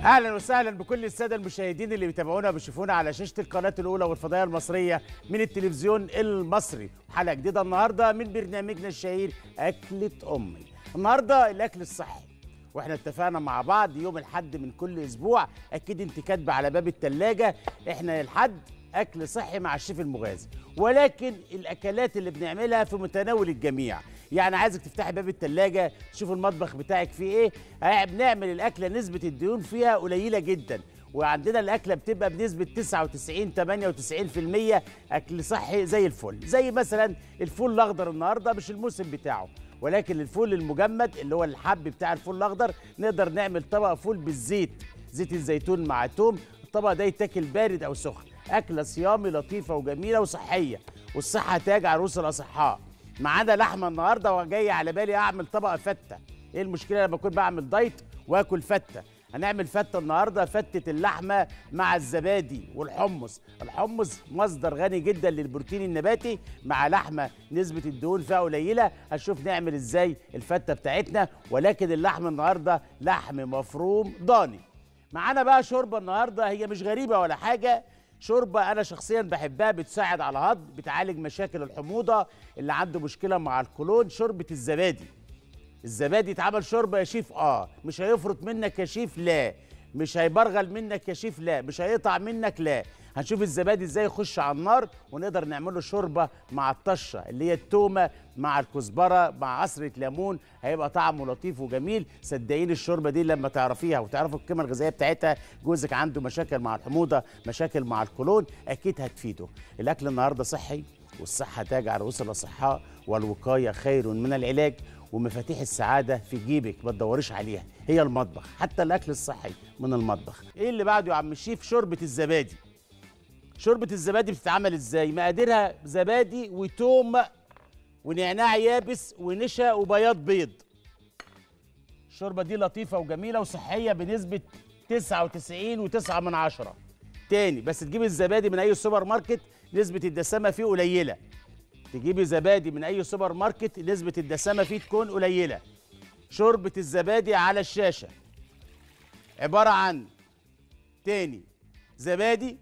اهلا وسهلا بكل الساده المشاهدين اللي بيتابعونا وبيشوفونا على شاشه القناه الاولى والفضائيه المصريه من التلفزيون المصري حلقه جديده النهارده من برنامجنا الشهير اكله امي النهارده الاكل الصحي واحنا اتفقنا مع بعض يوم الحد من كل اسبوع اكيد انت كاتبه على باب الثلاجه احنا الحد اكل صحي مع الشيف المغازي ولكن الاكلات اللي بنعملها في متناول الجميع يعني عايزك تفتحي باب التلاجة تشوف المطبخ بتاعك فيه ايه آه، بنعمل الاكله نسبه الدهون فيها قليله جدا وعندنا الاكله بتبقى بنسبه 99 98% اكل صحي زي الفل زي مثلا الفول الاخضر النهارده مش الموسم بتاعه ولكن الفول المجمد اللي هو الحب بتاع الفول الاخضر نقدر نعمل طبق فول بالزيت زيت الزيتون مع توم الطبق ده يتاكل بارد او سخن اكله صيامي لطيفه وجميله وصحيه والصحه تاج عروس الاصحاء معانا لحمه النهارده وجاي على بالي اعمل طبق فته ايه المشكله لما اكون بعمل دايت واكل فته هنعمل فته النهارده فته اللحمه مع الزبادي والحمص الحمص مصدر غني جدا للبروتين النباتي مع لحمه نسبه الدهون فيها قليله هنشوف نعمل ازاي الفته بتاعتنا ولكن اللحم النهارده لحم مفروم ضاني معانا بقى شوربه النهارده هي مش غريبه ولا حاجه شوربه انا شخصيا بحبها بتساعد على الهضم بتعالج مشاكل الحموضه اللي عنده مشكله مع القولون شوربه الزبادي الزبادي اتعمل شوربه يا شيف اه مش هيفرط منك يا شيف لا مش هيبرغل منك يا شيف لا مش هيقطع منك لا هنشوف الزبادي ازاي يخش على النار ونقدر نعمله شوربه مع الطشه اللي هي التومه مع الكزبره مع عصره ليمون هيبقى طعمه لطيف وجميل صدقيني الشوربه دي لما تعرفيها وتعرفوا القيمه الغذائيه بتاعتها جوزك عنده مشاكل مع الحموضه مشاكل مع القولون اكيد هتفيده الاكل النهارده صحي والصحه تاج على رؤوس الاصحاء والوقايه خير من العلاج ومفاتيح السعاده في جيبك ما تدوريش عليها هي المطبخ حتى الاكل الصحي من المطبخ ايه اللي بعده يا عم الشيف شوربه الزبادي شوربه الزبادي بتتعمل ازاي مقاديرها زبادي وتوم ونعناع يابس ونشا وبياض بيض الشوربه دي لطيفه وجميله وصحيه بنسبه 99 و9 من عشرة تاني بس تجيب الزبادي من اي سوبر ماركت نسبه الدسامه فيه قليله تجيبي زبادي من اي سوبر ماركت نسبه الدسامه فيه تكون قليله شوربه الزبادي على الشاشه عباره عن تاني زبادي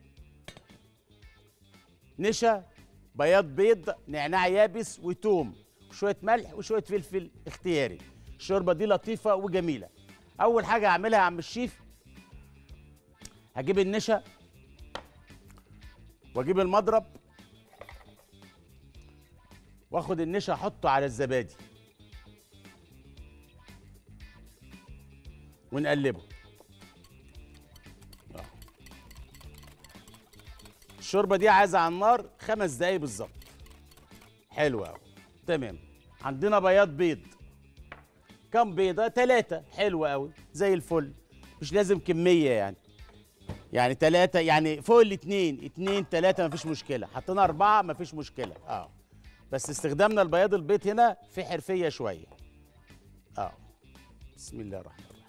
نشا بياض بيض نعناع يابس وتوم وشويه ملح وشويه فلفل اختياري الشوربه دي لطيفه وجميله اول حاجه هعملها يا عم الشيف هجيب النشا واجيب المضرب واخد النشا احطه على الزبادي ونقلبه آه. الشوربه دي عايزه على النار خمس دقايق بالظبط حلو قوي تمام عندنا بياض بيض كم بيضه ثلاثه حلو قوي زي الفل مش لازم كميه يعني يعني ثلاثة يعني فوق الاثنين اثنين ثلاثة مفيش مشكلة حطينا أربعة مفيش مشكلة اه بس استخدامنا البياض البيض هنا في حرفية شوية اه بسم الله الرحمن الرحيم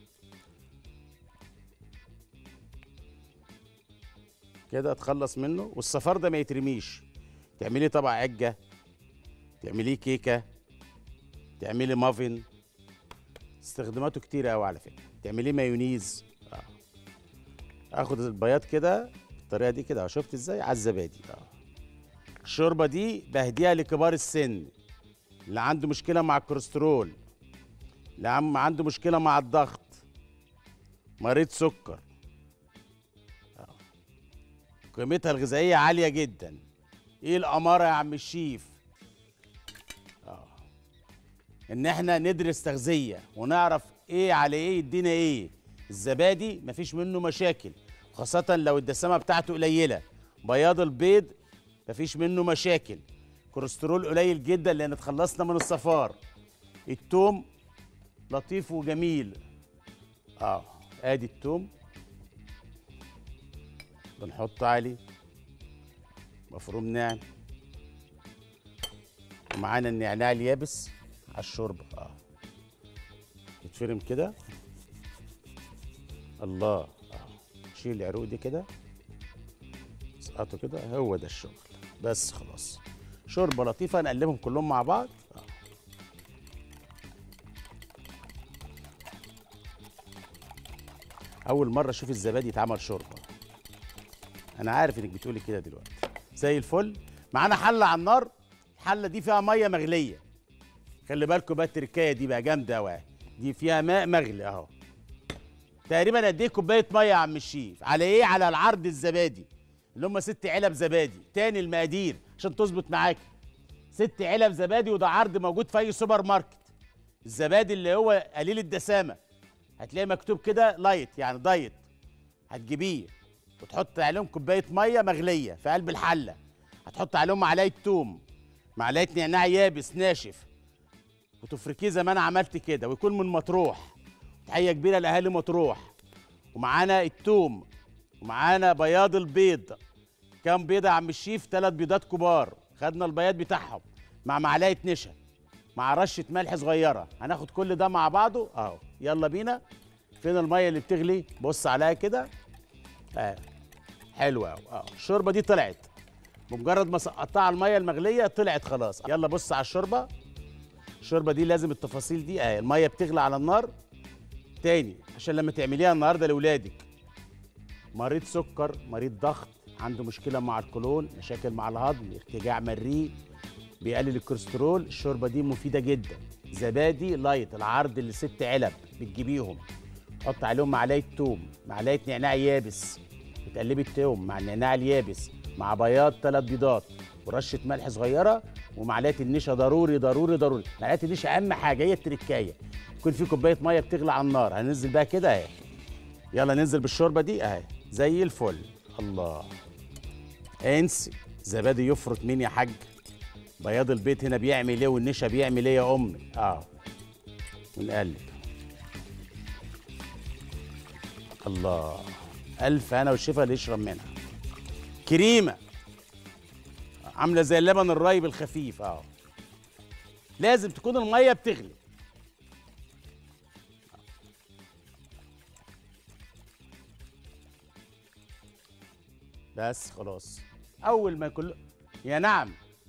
كده اتخلص منه والصفار ده ما يترميش تعملي طبق عجة تعمليه كيكة تعملي مافن استخداماته كتير قوي على فكرة تعمليه مايونيز اه اخد البياض كده بالطريقة دي كده شفت ازاي على الزبادي اه الشوربه دي بهديها لكبار السن اللي عنده مشكله مع الكوليسترول اللي عم عنده مشكله مع الضغط مريض سكر آه. قيمتها الغذائيه عاليه جدا ايه الاماره يا عم الشيف اه ان احنا ندرس تغذيه ونعرف ايه على ايه يدينا ايه الزبادي مفيش منه مشاكل خاصه لو الدسامه بتاعته قليله بياض البيض مفيش منه مشاكل كوليسترول قليل جدا لان اتخلصنا من الصفار التوم لطيف وجميل اه ادي التوم بنحط عليه مفروم ناعم ومعانا النعناع اليابس على الشوربه اه يتفرم كده الله اه شيل العروق دي كده اسقطه كده هو ده الشغل بس خلاص شوربه لطيفه نقلبهم كلهم مع بعض آه. اول مره اشوف الزبادي يتعمل شوربه انا عارف انك بتقولي كده دلوقتي زي الفل معانا حله على النار الحله دي فيها ميه مغليه خلي بالكم بقى التركايه دي بقى جامده قوي دي فيها ماء مغلي اهو تقريبا قد ايه كوبايه ميه يا عم الشيف على ايه على العرض الزبادي اللي هم ست علب زبادي تاني المقادير عشان تظبط معاك ست علب زبادي وده عرض موجود في اي سوبر ماركت الزبادي اللي هو قليل الدسامه هتلاقي مكتوب كده لايت يعني دايت هتجيبيه وتحط عليهم كوبايه ميه مغليه في قلب الحله هتحط عليهم معلقه توم معلقه نعناع يابس ناشف وتفركيه زي ما انا عملت كده ويكون من مطروح تحيه كبيره لاهالي مطروح ومعانا التوم ومعانا بياض البيض كام بيضه يا عم الشيف ثلاث بيضات كبار خدنا البياض بتاعهم مع معلقه نشا مع رشه ملح صغيره هناخد كل ده مع بعضه اهو يلا بينا فين الميه اللي بتغلي بص عليها كده اه حلوه اهو اه الشوربه دي طلعت بمجرد ما سقطتها على الميه المغليه طلعت خلاص يلا بص على الشوربه الشوربه دي لازم التفاصيل دي اه الميه بتغلي على النار تاني عشان لما تعمليها النهارده لاولادك مريض سكر مريض ضغط عنده مشكله مع القولون مشاكل مع الهضم ارتجاع مريء بيقلل الكوليسترول الشوربه دي مفيده جدا زبادي لايت العرض اللي ست علب بتجيبيهم تحط عليهم معلقه توم معلقه نعناع يابس بتقلبي التوم مع النعناع اليابس مع بياض ثلاث بيضات ورشه ملح صغيره ومعلقه النشا ضروري ضروري ضروري معلقه النشا اهم حاجه هي التركايه يكون في كوبايه ميه بتغلي على النار هننزل بقى كده اهي يلا ننزل بالشوربه دي اهي زي الفل الله انسي زبادي يفرط مين يا حاج بياض البيض هنا بيعمل ايه والنشا بيعمل ايه يا امي اه ونقلب الله الف انا والشفا اللي يشرب منها كريمه عامله زي اللبن الرايب الخفيف اه لازم تكون الميه بتغلي بس خلاص اول ما كل يا نعم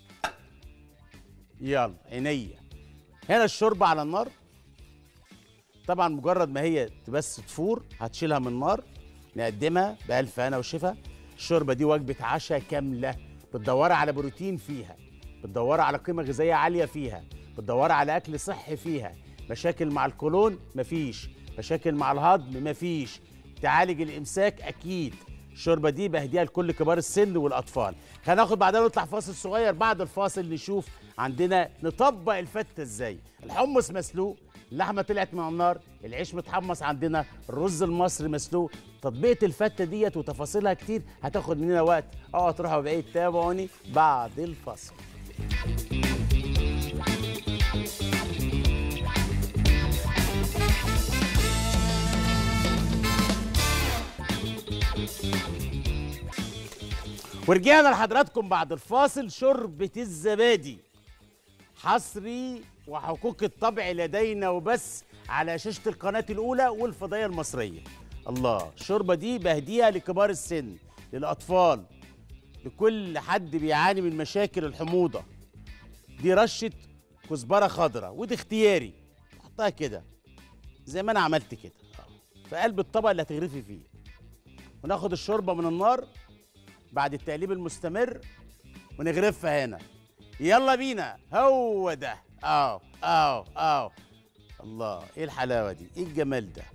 يلا عينيا هنا الشوربه على النار طبعا مجرد ما هي بس تفور هتشيلها من النار نقدمها بألف هنا وشفا الشوربه دي وجبه عشاء كامله بتدوري على بروتين فيها بتدوري على قيمه غذائيه عاليه فيها بتدوري على اكل صحي فيها مشاكل مع القولون مفيش مشاكل مع الهضم مفيش تعالج الامساك اكيد الشوربه دي بهديها لكل كبار السن والاطفال هناخد بعدها نطلع فاصل صغير بعد الفاصل نشوف عندنا نطبق الفته ازاي الحمص مسلوق اللحمه طلعت من النار العيش متحمص عندنا الرز المصري مسلوق تطبيقه الفته ديت وتفاصيلها كتير هتاخد مننا وقت اوعوا تروحوا بعيد تابعوني بعد الفاصل ورجعنا لحضراتكم بعد الفاصل شوربة الزبادي حصري وحقوق الطبع لدينا وبس على شاشة القناة الأولى والفضائية المصرية الله الشوربة دي بهديها لكبار السن للأطفال لكل حد بيعاني من مشاكل الحموضة دي رشة كزبرة خضراء ودي اختياري حطها كده زي ما أنا عملت كده في قلب الطبق اللي هتغرفي فيه وناخد الشوربة من النار بعد التقليب المستمر ونغرفها هنا يلا بينا هو ده اه اه اه الله ايه الحلاوه دي ايه الجمال ده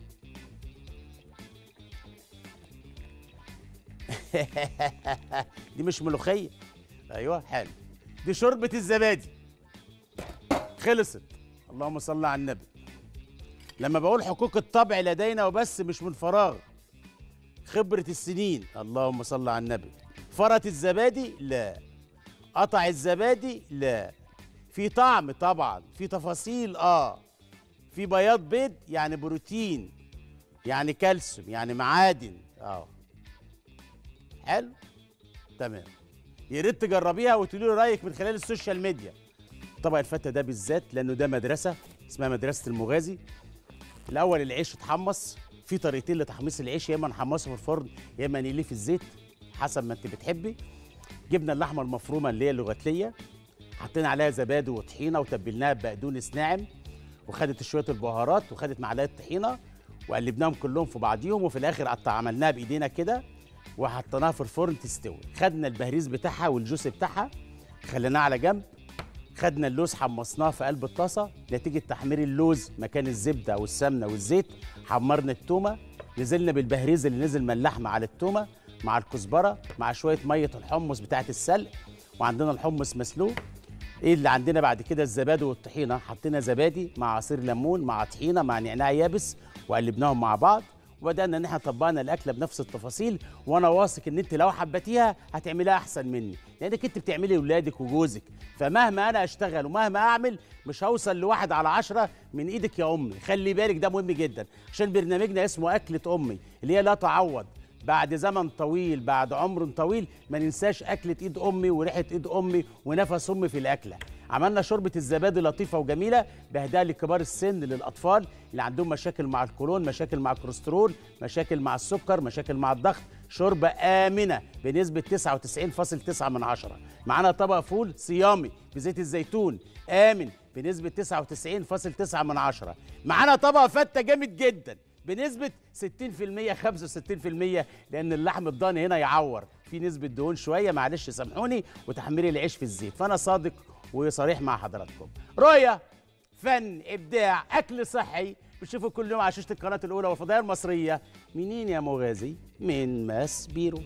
دي مش ملوخيه ايوه حلو دي شوربه الزبادي خلصت اللهم صل على النبي لما بقول حقوق الطبع لدينا وبس مش من فراغ خبرة السنين اللهم صل على النبي فرط الزبادي لا قطع الزبادي لا في طعم طبعا في تفاصيل اه في بياض بيض يعني بروتين يعني كالسيوم يعني معادن اه حلو تمام يا ريت تجربيها وتقولي لي رايك من خلال السوشيال ميديا طبق الفته ده بالذات لانه ده مدرسه اسمها مدرسه المغازي الاول العيش اتحمص في طريقتين لتحميص العيش يا اما نحمصه في الفرن يا اما نقليه في الزيت حسب ما انت بتحبي جبنا اللحمه المفرومه اللي هي اللغتليه حطينا عليها زبادي وطحينه وتبلناها ببقدونس ناعم وخدت شويه البهارات وخدت معلقه طحينه وقلبناهم كلهم في بعضيهم وفي الاخر قطع عملناها بايدينا كده وحطيناها في الفرن تستوي خدنا البهريز بتاعها والجوس بتاعها خليناه على جنب خدنا اللوز حمصناه في قلب الطاسه نتيجه تحمير اللوز مكان الزبده والسمنه والزيت حمرنا التومه نزلنا بالبهريز اللي نزل من اللحمه على التومه مع الكزبره مع شويه ميه الحمص بتاعه السلق وعندنا الحمص مسلوق ايه اللي عندنا بعد كده الزبادي والطحينه حطينا زبادي مع عصير ليمون مع طحينه مع نعناع يابس وقلبناهم مع بعض وبدانا ان احنا طبقنا الاكله بنفس التفاصيل وانا واثق ان انت لو حبيتيها هتعمليها احسن مني لانك انت بتعملي لاولادك وجوزك فمهما انا اشتغل ومهما اعمل مش هوصل لواحد على عشرة من ايدك يا امي خلي بالك ده مهم جدا عشان برنامجنا اسمه اكله امي اللي هي لا تعوض بعد زمن طويل بعد عمر طويل ما ننساش اكله ايد امي وريحه ايد امي ونفس امي في الاكله عملنا شوربه الزبادي لطيفه وجميله بهداها لكبار السن للاطفال اللي عندهم مشاكل مع الكولون مشاكل مع الكوليسترول مشاكل مع السكر مشاكل مع الضغط شوربه امنه بنسبه 99.9 من عشرة معانا طبق فول صيامي بزيت الزيتون امن بنسبه 99.9 من عشرة معانا طبق فته جامد جدا بنسبة 60% 65% لأن اللحم الضاني هنا يعور في نسبة دهون شوية معلش سامحوني وتحمير العيش في الزيت فأنا صادق وصريح مع حضراتكم رؤية فن إبداع أكل صحي بتشوفوا كل يوم على شاشة القناة الأولى والفضائية المصرية منين يا مغازي؟ من ماس بيرو